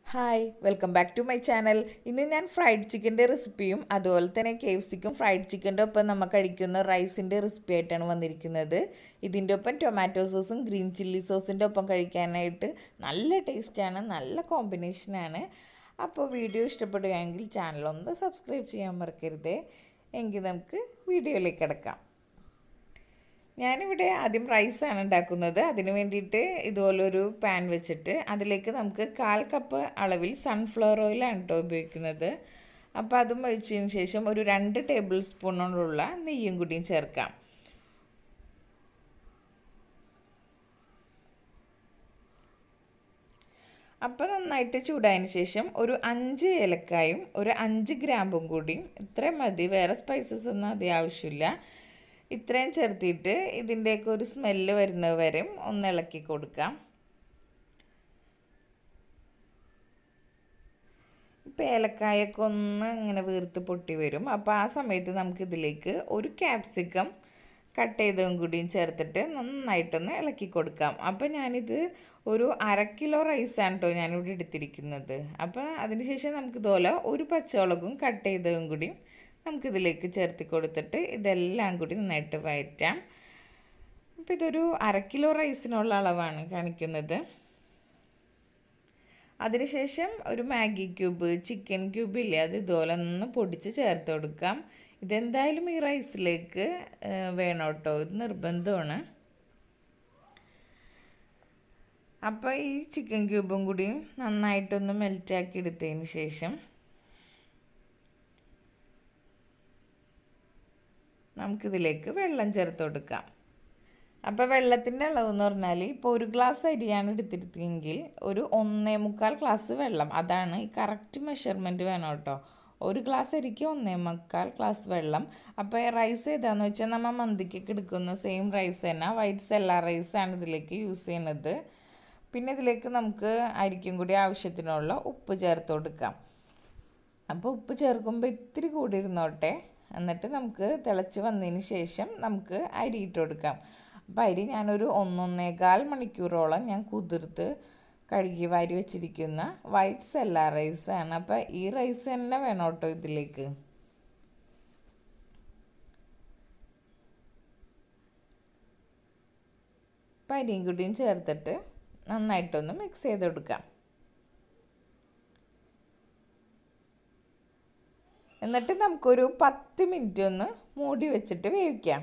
hi welcome back to my channel ഇന്ന് ഞാൻ fried ചിക്കൻ്റെ റെസിപ്പിയും അതുപോലെ തന്നെ കെ എഫ് സിക്കും ഫ്രൈഡ് ചിക്കൻ്റെ ഒപ്പം നമ്മൾ കഴിക്കുന്ന റൈസിൻ്റെ റെസിപ്പി ആയിട്ടാണ് വന്നിരിക്കുന്നത് ഇതിൻ്റെ ഒപ്പം ടൊമാറ്റോ സോസും ഗ്രീൻ ചില്ലി സോസിൻ്റെ ഒപ്പം കഴിക്കാനായിട്ട് നല്ല ടേസ്റ്റാണ് നല്ല കോമ്പിനേഷനാണ് അപ്പോൾ വീഡിയോ ഇഷ്ടപ്പെടുകയാണെങ്കിൽ ചാനൽ ഒന്ന് സബ്സ്ക്രൈബ് ചെയ്യാൻ മറക്കരുതേ എങ്കിൽ നമുക്ക് വീഡിയോയിലേക്ക് കിടക്കാം ഞാനിവിടെ ആദ്യം റൈസാണ് ഉണ്ടാക്കുന്നത് അതിന് വേണ്ടിയിട്ട് ഇതുപോലൊരു പാൻ വെച്ചിട്ട് അതിലേക്ക് നമുക്ക് കാൽ കപ്പ് അളവിൽ സൺഫ്ലവർ ഓയിലാണ് കേട്ടോ ഉപയോഗിക്കുന്നത് അപ്പോൾ അതും ഒഴിച്ചതിന് ശേഷം ഒരു രണ്ട് ടേബിൾ സ്പൂണോടുള്ള നെയ്യും കൂടിയും ചേർക്കാം അപ്പോൾ നന്നായിട്ട് ചൂടായതിന് ശേഷം ഒരു അഞ്ച് ഏലക്കായും ഒരു അഞ്ച് ഗ്രാമ്പും കൂടിയും ഇത്രയും മതി വേറെ സ്പൈസസ് ഒന്നും അധികം ആവശ്യമില്ല ഇത്രയും ചേർത്തിട്ട് ഇതിൻ്റെയൊക്കെ ഒരു സ്മെല്ല് വരുന്നത് വരെയും ഒന്ന് ഇളക്കി കൊടുക്കാം ഇപ്പോൾ ഏലക്കായൊക്കെ ഒന്ന് ഇങ്ങനെ വീർത്ത് പൊട്ടി വരും അപ്പോൾ ആ സമയത്ത് നമുക്കിതിലേക്ക് ഒരു ക്യാപ്സിക്കം കട്ട് ചെയ്തതും കൂടിയും ചേർത്തിട്ട് നന്നായിട്ടൊന്ന് ഇളക്കി കൊടുക്കാം അപ്പോൾ ഞാനിത് ഒരു അര കിലോ റൈസാണ് കേട്ടോ ഞാനിവിടെ എടുത്തിരിക്കുന്നത് അപ്പോൾ അതിനുശേഷം നമുക്കിതുപോലെ ഒരു പച്ചമുളകും കട്ട് ചെയ്തതും കൂടിയും നമുക്കിതിലേക്ക് ചേർത്ത് കൊടുത്തിട്ട് ഇതെല്ലാം കൂടി നന്നായിട്ട് വയറ്റാം അപ്പോൾ ഇതൊരു അര കിലോ റൈസിനുള്ള അളവാണ് കാണിക്കുന്നത് അതിനുശേഷം ഒരു മാഗി ക്യൂബ് ചിക്കൻ ക്യൂബ് ഇല്ലേ അത് ഇതുപോലെ ഒന്ന് പൊടിച്ച് ചേർത്ത് കൊടുക്കാം ഇതെന്തായാലും ഈ റൈസിലേക്ക് വേണം കേട്ടോ ഇത് നിർബന്ധമാണ് അപ്പോൾ ഈ ചിക്കൻ ക്യൂബും കൂടി നന്നായിട്ടൊന്ന് മെൽറ്റാക്കി എടുത്തതിന് ശേഷം നമുക്കിതിലേക്ക് വെള്ളം ചേർത്ത് കൊടുക്കാം അപ്പോൾ വെള്ളത്തിൻ്റെ അളവ് എന്ന് പറഞ്ഞാൽ ഇപ്പോൾ ഒരു ഗ്ലാസ് അരിയാണ് എടുത്തിരുന്നെങ്കിൽ ഒരു ഒന്നേ മുക്കാൽ ഗ്ലാസ് വെള്ളം അതാണ് ഈ കറക്റ്റ് മെഷർമെൻറ്റ് വേണം കേട്ടോ ഒരു ഗ്ലാസ് അരിക്ക് ഒന്നേ മുക്കാൽ ഗ്ലാസ് വെള്ളം അപ്പോൾ റൈസ് ഏതാണെന്ന് വെച്ചാൽ നമ്മൾ മന്തിക്കൊക്കെ എടുക്കുന്ന സെയിം റൈസ് തന്നെ വൈറ്റ് സെല്ല റൈസാണ് ഇതിലേക്ക് യൂസ് ചെയ്യുന്നത് പിന്നെ ഇതിലേക്ക് നമുക്ക് അരിക്കും കൂടി ആവശ്യത്തിനുള്ള ഉപ്പ് ചേർത്ത് കൊടുക്കാം അപ്പോൾ ഉപ്പ് ചേർക്കുമ്പോൾ ഇത്തിരി കൂടി ഇരുന്നോട്ടെ എന്നിട്ട് നമുക്ക് തിളച്ച് വന്നതിന് ശേഷം നമുക്ക് അരി ഇട്ട് കൊടുക്കാം അപ്പോൾ അരി ഞാനൊരു ഒന്നൊന്നേകാൽ മണിക്കൂറോളം ഞാൻ കുതിർത്ത് കഴുകി വാരി വെച്ചിരിക്കുന്ന വൈറ്റ് സെല്ല റൈസാണ് അപ്പോൾ ഈ റൈസ് തന്നെ വേണം കേട്ടോ ഇതിലേക്ക് അപ്പം അരിയും കൂടിയും ചേർത്തിട്ട് നന്നായിട്ടൊന്ന് മിക്സ് ചെയ്ത് കൊടുക്കാം എന്നിട്ട് നമുക്കൊരു പത്ത് മിനിറ്റ് ഒന്ന് മൂടി വെച്ചിട്ട് വേവിക്കാം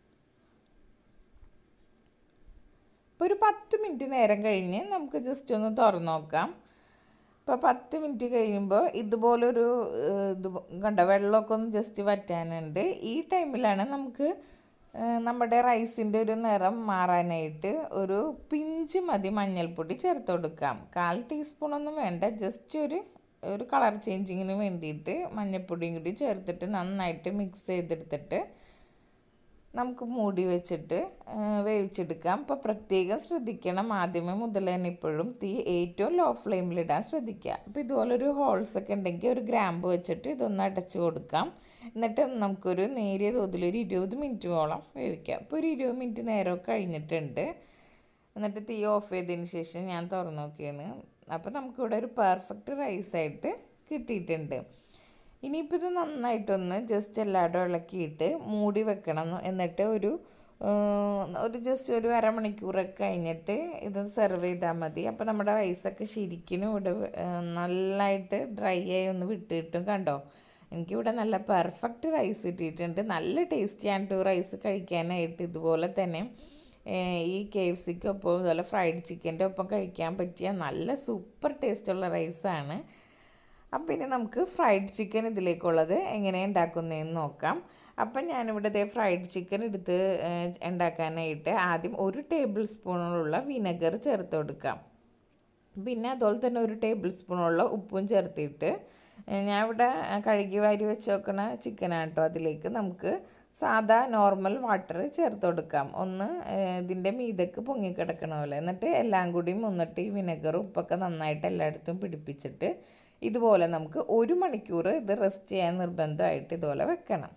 ഇപ്പോൾ ഒരു പത്ത് മിനിറ്റ് നേരം കഴിഞ്ഞ് നമുക്ക് ജസ്റ്റ് ഒന്ന് തുറന്ന് നോക്കാം ഇപ്പോൾ പത്ത് മിനിറ്റ് കഴിയുമ്പോൾ ഇതുപോലൊരു ഇത് കണ്ട വെള്ളമൊക്കെ ഒന്ന് ജസ്റ്റ് വറ്റാനുണ്ട് ഈ ടൈമിലാണ് നമുക്ക് നമ്മുടെ റൈസിൻ്റെ ഒരു നിറം മാറാനായിട്ട് ഒരു പിഞ്ച് മതി മഞ്ഞൾപ്പൊടി ചേർത്ത് കൊടുക്കാം കാൽ ടീസ്പൂണൊന്നും വേണ്ട ജസ്റ്റ് ഒരു ഒരു കളർ ചേഞ്ചിങ്ങിന് വേണ്ടിയിട്ട് മഞ്ഞൾപ്പൊടിയും കൂടി ചേർത്തിട്ട് നന്നായിട്ട് മിക്സ് ചെയ്തെടുത്തിട്ട് നമുക്ക് മൂടി വെച്ചിട്ട് വേവിച്ചെടുക്കാം അപ്പോൾ പ്രത്യേകം ശ്രദ്ധിക്കണം ആദ്യമേ മുതൽ തന്നെ ഇപ്പോഴും തീ ഏറ്റവും ലോ ഫ്ലെയിമിലിടാൻ ശ്രദ്ധിക്കുക അപ്പോൾ ഇതുപോലൊരു ഹോൾസ് ഒക്കെ ഉണ്ടെങ്കിൽ ഒരു ഗ്രാമ്പ് വെച്ചിട്ട് ഇതൊന്ന് അടച്ച് കൊടുക്കാം എന്നിട്ട് നമുക്കൊരു നേരിയ തോതിൽ ഒരു ഇരുപത് മിനിറ്റോളം വേവിക്കാം അപ്പോൾ ഒരു ഇരുപത് മിനിറ്റ് നേരമൊക്കെ കഴിഞ്ഞിട്ടുണ്ട് എന്നിട്ട് തീ ഓഫ് ചെയ്തതിന് ശേഷം ഞാൻ തുറന്നു നോക്കിയാണ് അപ്പോൾ നമുക്കിവിടെ ഒരു പെർഫെക്റ്റ് റൈസായിട്ട് കിട്ടിയിട്ടുണ്ട് ഇനിയിപ്പോൾ ഇത് നന്നായിട്ടൊന്ന് ജസ്റ്റ് എല്ലായിടും ഇളക്കിയിട്ട് മൂടി വെക്കണം എന്നിട്ട് ഒരു ഒരു ജസ്റ്റ് ഒരു അരമണിക്കൂറൊക്കെ കഴിഞ്ഞിട്ട് ഇത് സെർവ് ചെയ്താൽ മതി അപ്പോൾ നമ്മുടെ റൈസൊക്കെ ശരിക്കും ഇവിടെ നല്ലതായിട്ട് ഡ്രൈ ആയി ഒന്ന് വിട്ടിട്ടും കണ്ടോ എനിക്കിവിടെ നല്ല പെർഫെക്റ്റ് റൈസ് കിട്ടിയിട്ടുണ്ട് നല്ല ടേസ്റ്റിയാണ് ടു റൈസ് കഴിക്കാനായിട്ട് ഇതുപോലെ തന്നെ ഈ കെ എഫ് സിക്കൊപ്പം അതുപോലെ ഫ്രൈഡ് ചിക്കൻ്റെ ഒപ്പം കഴിക്കാൻ പറ്റിയ നല്ല സൂപ്പർ ടേസ്റ്റുള്ള റൈസാണ് അപ്പം ഇനി നമുക്ക് ഫ്രൈഡ് ചിക്കൻ ഇതിലേക്കുള്ളത് എങ്ങനെയാണ് ഉണ്ടാക്കുന്നതെന്ന് നോക്കാം അപ്പം ഞാനിവിടെ ഇതേ ഫ്രൈഡ് ചിക്കൻ എടുത്ത് ഉണ്ടാക്കാനായിട്ട് ആദ്യം ഒരു ടേബിൾ സ്പൂണുള്ള വിനെഗർ ചേർത്ത് കൊടുക്കാം പിന്നെ അതുപോലെ തന്നെ ഒരു ടേബിൾ സ്പൂണുള്ള ഉപ്പും ചേർത്തിട്ട് ഞാൻ ഇവിടെ കഴുകി വാരി വെച്ച് വെക്കണ ചിക്കനാണ് കേട്ടോ അതിലേക്ക് നമുക്ക് സാധാ നോർമൽ വാട്ടർ ചേർത്ത് കൊടുക്കാം ഒന്ന് ഇതിൻ്റെ മീതക്ക് പൊങ്ങിക്കിടക്കണ പോലെ എന്നിട്ട് എല്ലാം കൂടിയും ഒന്നിട്ട് ഈ വിനെഗർ ഉപ്പൊക്കെ നന്നായിട്ട് എല്ലായിടത്തും പിടിപ്പിച്ചിട്ട് ഇതുപോലെ നമുക്ക് ഒരു മണിക്കൂർ ഇത് റെസ്റ്റ് ചെയ്യാൻ നിർബന്ധമായിട്ട് ഇതുപോലെ വെക്കണം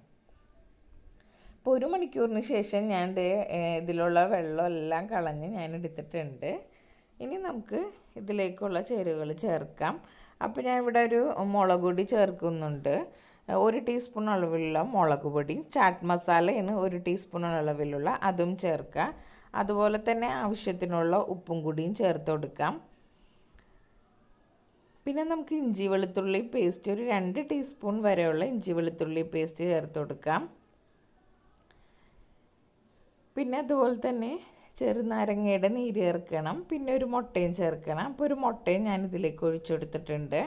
ഇപ്പോൾ ഒരു മണിക്കൂറിന് ശേഷം ഞാൻ ഇതിലുള്ള വെള്ളം എല്ലാം കളഞ്ഞ് ഞാൻ എടുത്തിട്ടുണ്ട് ഇനി നമുക്ക് ഇതിലേക്കുള്ള ചേരുവകൾ ചേർക്കാം അപ്പോൾ ഞാൻ ഇവിടെ ഒരു മുളക് പൊടി ചേർക്കുന്നുണ്ട് ഒരു ടീസ്പൂൺ അളവിലുള്ള മുളക് പൊടി ചാറ്റ് മസാലയാണ് ഒരു ടീസ്പൂൺ അളവിലുള്ള അതും ചേർക്കുക അതുപോലെ തന്നെ ആവശ്യത്തിനുള്ള ഉപ്പും കൂടിയും ചേർത്ത് കൊടുക്കാം പിന്നെ നമുക്ക് ഇഞ്ചി വെളുത്തുള്ളി പേസ്റ്റ് ഒരു രണ്ട് ടീസ്പൂൺ വരെയുള്ള ഇഞ്ചി വെളുത്തുള്ളി പേസ്റ്റ് ചേർത്ത് കൊടുക്കാം പിന്നെ അതുപോലെ തന്നെ ചെറുനാരങ്ങയുടെ നീര് ചേർക്കണം പിന്നെ ഒരു മുട്ടയും ചേർക്കണം അപ്പോൾ ഒരു മുട്ടയും ഞാൻ ഇതിലേക്ക് ഒഴിച്ചെടുത്തിട്ടുണ്ട്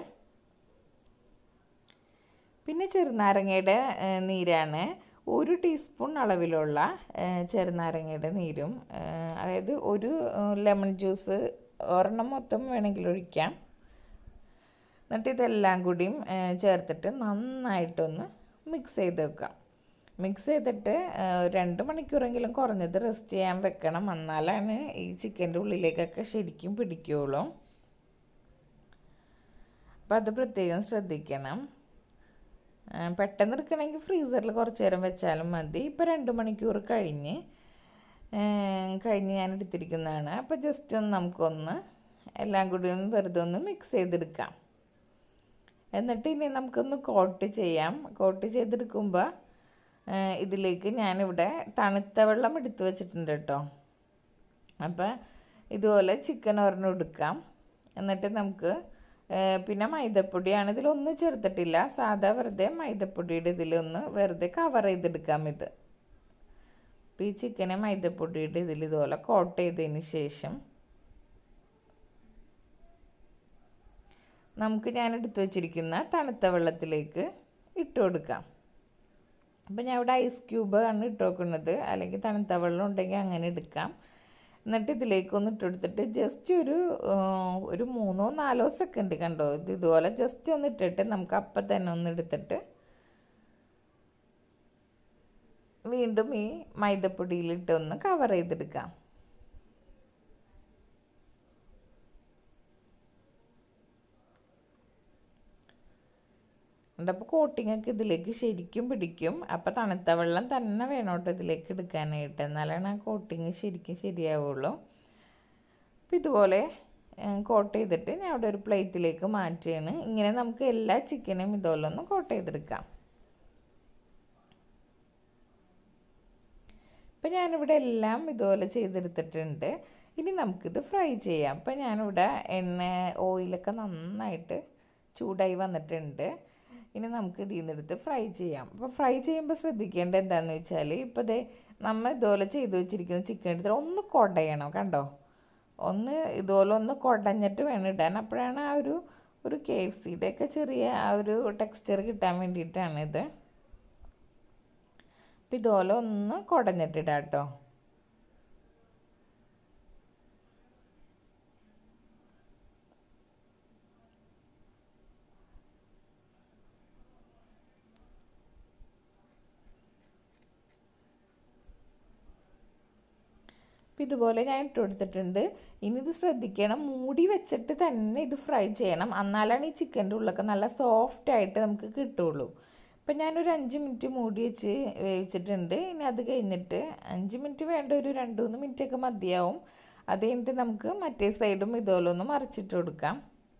പിന്നെ ചെറുനാരങ്ങയുടെ നീരാണ് ഒരു ടീസ്പൂൺ അളവിലുള്ള ചെറുനാരങ്ങയുടെ നീരും അതായത് ഒരു ലെമൺ ജ്യൂസ് ഒരെണ്ണം മൊത്തം വേണമെങ്കിൽ ഒഴിക്കാം എന്നിട്ട് ഇതെല്ലാം കൂടിയും ചേർത്തിട്ട് നന്നായിട്ടൊന്ന് മിക്സ് ചെയ്ത് വെക്കാം മിക്സ് ചെയ്തിട്ട് രണ്ട് മണിക്കൂറെങ്കിലും കുറഞ്ഞത് റെസ്റ്റ് ചെയ്യാൻ വെക്കണം എന്നാലാണ് ഈ ചിക്കൻ്റെ ഉള്ളിലേക്കൊക്കെ ശരിക്കും പിടിക്കുകയുള്ളൂ അപ്പം അത് പ്രത്യേകം ശ്രദ്ധിക്കണം പെട്ടെന്ന് എടുക്കണമെങ്കിൽ ഫ്രീസറിൽ കുറച്ച് നേരം വെച്ചാലും മതി ഇപ്പോൾ രണ്ട് മണിക്കൂർ കഴിഞ്ഞ് കഴിഞ്ഞ് ഞാൻ എടുത്തിരിക്കുന്നതാണ് അപ്പോൾ ജസ്റ്റ് ഒന്ന് നമുക്കൊന്ന് എല്ലാം കൂടി ഒന്ന് വെറുതെ ഒന്ന് മിക്സ് ചെയ്തെടുക്കാം എന്നിട്ട് ഇനി നമുക്കൊന്ന് കോട്ട് ചെയ്യാം കോട്ട് ചെയ്തെടുക്കുമ്പോൾ ഇതിലേക്ക് ഞാനിവിടെ തണുത്ത വെള്ളം എടുത്തു വെച്ചിട്ടുണ്ട് കേട്ടോ അപ്പോൾ ഇതുപോലെ ചിക്കൻ ഒരെണ്ണം എടുക്കാം എന്നിട്ട് നമുക്ക് പിന്നെ മൈദപ്പൊടിയാണ് ഇതിലൊന്നും ചേർത്തിട്ടില്ല സാധാ വെറുതെ മൈദപ്പൊടിയുടെ ഇതിലൊന്ന് വെറുതെ കവർ ചെയ്തെടുക്കാം ഇത് അപ്പോൾ ഈ ചിക്കനെ മൈദപ്പൊടിയുടെ ഇതിൽ ഇതുപോലെ കോട്ട് ചെയ്തതിന് ശേഷം നമുക്ക് ഞാൻ എടുത്തു വച്ചിരിക്കുന്ന തണുത്ത വെള്ളത്തിലേക്ക് ഇട്ട് കൊടുക്കാം അപ്പോൾ ഞാൻ ഇവിടെ ഐസ് ക്യൂബ് ആണ് ഇട്ട് വെക്കുന്നത് അല്ലെങ്കിൽ തണുത്ത വെള്ളം ഉണ്ടെങ്കിൽ അങ്ങനെ എടുക്കാം എന്നിട്ട് ഇതിലേക്ക് ഒന്ന് ഇട്ടെടുത്തിട്ട് ജസ്റ്റ് ഒരു ഒരു മൂന്നോ നാലോ സെക്കൻഡ് കണ്ടോ ഇത് ഇതുപോലെ ജസ്റ്റ് ഒന്ന് ഇട്ടിട്ട് നമുക്ക് അപ്പം തന്നെ ഒന്ന് എടുത്തിട്ട് വീണ്ടും ഈ മൈദപ്പൊടിയിലിട്ട് ഒന്ന് കവർ ചെയ്തെടുക്കാം അപ്പോൾ കോട്ടിങ്ങൊക്കെ ഇതിലേക്ക് ശരിക്കും പിടിക്കും അപ്പോൾ തണുത്ത വെള്ളം തന്നെ വേണം കേട്ടോ ഇതിലേക്ക് എടുക്കാനായിട്ട് എന്നാലാണ് ആ കോട്ടിങ് ശരിക്കും ശരിയാവുള്ളൂ അപ്പോൾ ഇതുപോലെ കോട്ട് ചെയ്തിട്ട് ഞാൻ അവിടെ ഒരു പ്ലേറ്റിലേക്ക് മാറ്റുകയാണ് ഇങ്ങനെ നമുക്ക് എല്ലാ ചിക്കനും ഇതുപോലെ ഒന്ന് കോട്ട് ചെയ്തെടുക്കാം അപ്പം ഞാനിവിടെ എല്ലാം ഇതുപോലെ ചെയ്തെടുത്തിട്ടുണ്ട് ഇനി നമുക്കിത് ഫ്രൈ ചെയ്യാം അപ്പം ഞാനിവിടെ എണ്ണ ഓയിലൊക്കെ നന്നായിട്ട് ചൂടായി വന്നിട്ടുണ്ട് ഇനി നമുക്ക് ഇതിൽ നിന്നെടുത്ത് ഫ്രൈ ചെയ്യാം അപ്പോൾ ഫ്രൈ ചെയ്യുമ്പോൾ ശ്രദ്ധിക്കേണ്ടത് എന്താണെന്ന് വെച്ചാൽ ഇപ്പോൾ ദേ നമ്മൾ ഇതുപോലെ ചെയ്ത് വെച്ചിരിക്കുന്ന ചിക്കൻ എടുത്തിട്ട് ഒന്ന് കുടയണം കണ്ടോ ഒന്ന് ഇതുപോലെ ഒന്ന് കുടഞ്ഞിട്ട് വേണം ഇടാൻ അപ്പോഴാണ് ആ ഒരു ഒരു കെ എഫ് സിയുടെ ഒക്കെ ചെറിയ ആ ഒരു ടെക്സ്ചർ കിട്ടാൻ വേണ്ടിയിട്ടാണ് ഇത് അപ്പം ഇതുപോലെ ഒന്ന് കുടഞ്ഞിട്ടിടാം കേട്ടോ അപ്പോൾ ഇതുപോലെ ഞാൻ ഇട്ട് കൊടുത്തിട്ടുണ്ട് ഇനി ഇത് ശ്രദ്ധിക്കണം മൂടി വെച്ചിട്ട് തന്നെ ഇത് ഫ്രൈ ചെയ്യണം എന്നാലാണ് ഈ ചിക്കൻ്റെ ഉള്ളൊക്കെ നല്ല സോഫ്റ്റ് ആയിട്ട് നമുക്ക് കിട്ടുള്ളൂ അപ്പം ഞാനൊരു അഞ്ച് മിനിറ്റ് മൂടി വെച്ച് വേവിച്ചിട്ടുണ്ട് ഇനി അത് കഴിഞ്ഞിട്ട് അഞ്ച് മിനിറ്റ് വേണ്ട ഒരു രണ്ട് മൂന്ന് മിനിറ്റ് ഒക്കെ മതിയാവും അത് കഴിഞ്ഞിട്ട് നമുക്ക് മറ്റേ സൈഡും ഇതുപോലെ ഒന്ന് മറിച്ചിട്ട് കൊടുക്കാം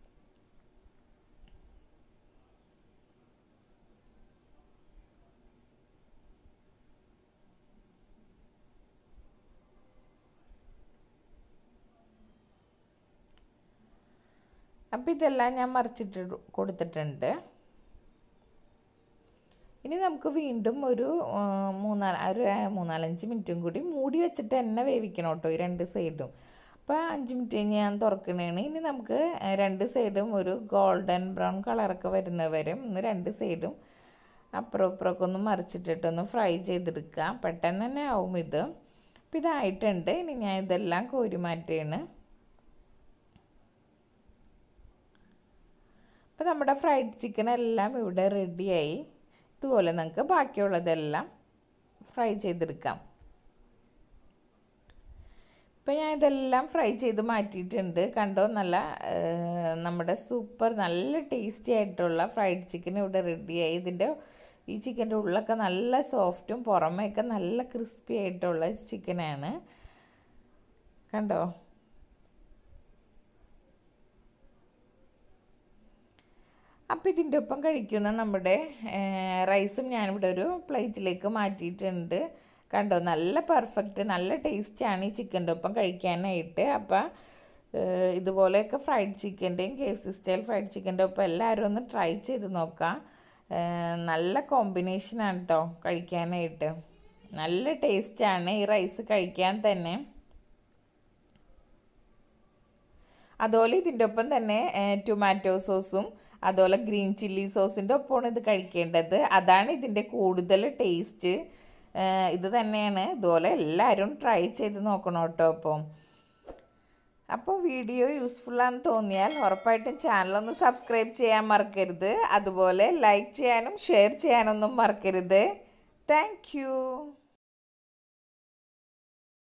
അപ്പോൾ ഇതെല്ലാം ഞാൻ മറിച്ചിട്ട് കൊടുത്തിട്ടുണ്ട് ഇനി നമുക്ക് വീണ്ടും ഒരു മൂന്നാല് ഒരു മൂന്നാലഞ്ച് മിനിറ്റും കൂടി മൂടി വെച്ചിട്ട് തന്നെ വേവിക്കണം കേട്ടോ ഈ രണ്ട് സൈഡും അപ്പോൾ അഞ്ച് മിനിറ്റ് കഴിഞ്ഞ് ഞാൻ തുറക്കണേണ് ഇനി നമുക്ക് രണ്ട് സൈഡും ഒരു ഗോൾഡൻ ബ്രൗൺ കളറൊക്കെ വരുന്നവരും ഒന്ന് രണ്ട് സൈഡും അപ്പുറം ഇപ്പുറമൊക്കെ ഒന്ന് മറിച്ചിട്ടിട്ടൊന്ന് ഫ്രൈ ചെയ്തെടുക്കാം പെട്ടെന്ന് തന്നെ ആവും ഇത് അപ്പോൾ ഇതായിട്ടുണ്ട് ഇനി ഞാൻ ഇതെല്ലാം കോരി മാറ്റുകയാണ് അപ്പോൾ നമ്മുടെ ഫ്രൈഡ് ചിക്കൻ എല്ലാം ഇവിടെ റെഡിയായി ഇതുപോലെ നമുക്ക് ബാക്കിയുള്ളതെല്ലാം ഫ്രൈ ചെയ്തെടുക്കാം ഇപ്പം ഞാൻ ഇതെല്ലാം ഫ്രൈ ചെയ്ത് മാറ്റിയിട്ടുണ്ട് കണ്ടോ നല്ല നമ്മുടെ സൂപ്പർ നല്ല ടേസ്റ്റി ആയിട്ടുള്ള ഫ്രൈഡ് ചിക്കൻ ഇവിടെ റെഡിയായി ഇതിൻ്റെ ഈ ചിക്കൻ്റെ ഉള്ളൊക്കെ നല്ല സോഫ്റ്റും പുറമേയൊക്കെ നല്ല ക്രിസ്പി ആയിട്ടുള്ള ചിക്കനാണ് കണ്ടോ അപ്പോൾ ഇതിൻ്റെ ഒപ്പം കഴിക്കുന്ന നമ്മുടെ റൈസും ഞാനിവിടെ ഒരു പ്ലേറ്റിലേക്ക് മാറ്റിയിട്ടുണ്ട് കണ്ടോ നല്ല പെർഫെക്റ്റ് നല്ല ടേസ്റ്റാണ് ഈ ചിക്കൻ്റെ ഒപ്പം കഴിക്കാനായിട്ട് അപ്പോൾ ഇതുപോലെയൊക്കെ ഫ്രൈഡ് ചിക്കൻ്റെയും K F C style fried ചിക്കൻ്റെ ഒപ്പം എല്ലാവരും ഒന്ന് ട്രൈ ചെയ്ത് നോക്കാം നല്ല കോമ്പിനേഷനാണ് കേട്ടോ കഴിക്കാനായിട്ട് നല്ല ടേസ്റ്റാണ് ഈ റൈസ് കഴിക്കാൻ തന്നെ അതുപോലെ ഇതിൻ്റെ ഒപ്പം തന്നെ ടൊമാറ്റോ സോസും അതുപോലെ ഗ്രീൻ ചില്ലി സോസിൻ്റെ ഒപ്പമാണ് ഇത് കഴിക്കേണ്ടത് അതാണ് ഇതിൻ്റെ കൂടുതൽ ടേസ്റ്റ് ഇത് തന്നെയാണ് ഇതുപോലെ എല്ലാവരും ട്രൈ ചെയ്ത് നോക്കണം കേട്ടോ അപ്പം അപ്പോൾ വീഡിയോ യൂസ്ഫുള്ളാന്ന് തോന്നിയാൽ ഉറപ്പായിട്ടും ചാനലൊന്ന് സബ്സ്ക്രൈബ് ചെയ്യാൻ മറക്കരുത് അതുപോലെ ലൈക്ക് ചെയ്യാനും ഷെയർ ചെയ്യാനൊന്നും മറക്കരുത് താങ്ക്